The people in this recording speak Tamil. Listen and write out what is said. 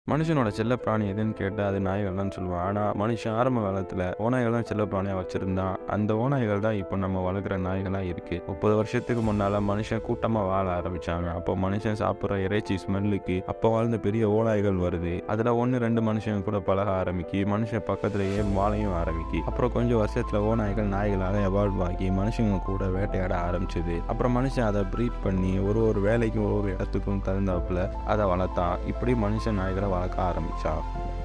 மனுஷனோட செல்லப்பிராணி எதுன்னு கேட்டால் அது நாய்கள் தான் சொல்லுவான் ஆனால் மனுஷன் ஆரம்ப காலத்தில் ஓநாய்கள் தான் செல்லப்பிராணியாக வச்சுருந்தான் அந்த ஓநாய்கள் தான் இப்போ நம்ம வளர்க்குற நாய்களாக இருக்குது முப்பது வருஷத்துக்கு முன்னால் மனுஷன் கூட்டமாக வாழ ஆரம்பித்தாங்க அப்போ மனுஷன் சாப்பிட்ற இறைச்சி ஸ்மெல்லுக்கு அப்போ வாழ்ந்த பெரிய ஓநாய்கள் வருது அதில் ஒன்று ரெண்டு மனுஷன் கூட பழக ஆரம்பிக்கி மனுஷன் பக்கத்துலேயே வாழையும் ஆரம்பிக்கி அப்புறம் கொஞ்சம் வருஷத்தில் ஓநாய்கள் நாய்களாக எவால்வ் ஆகி மனுஷங்க கூட வேட்டையாட ஆரம்பிச்சது அப்புறம் மனுஷன் அதை ப்ரீட் பண்ணி ஒரு ஒரு வேலைக்கும் ஒரு ஒரு இடத்துக்கும் தகுந்தாப்புல அதை வளர்த்தான் இப்படி மனுஷன் நாய்களை வளர்க்க ஆரம்பித்தான்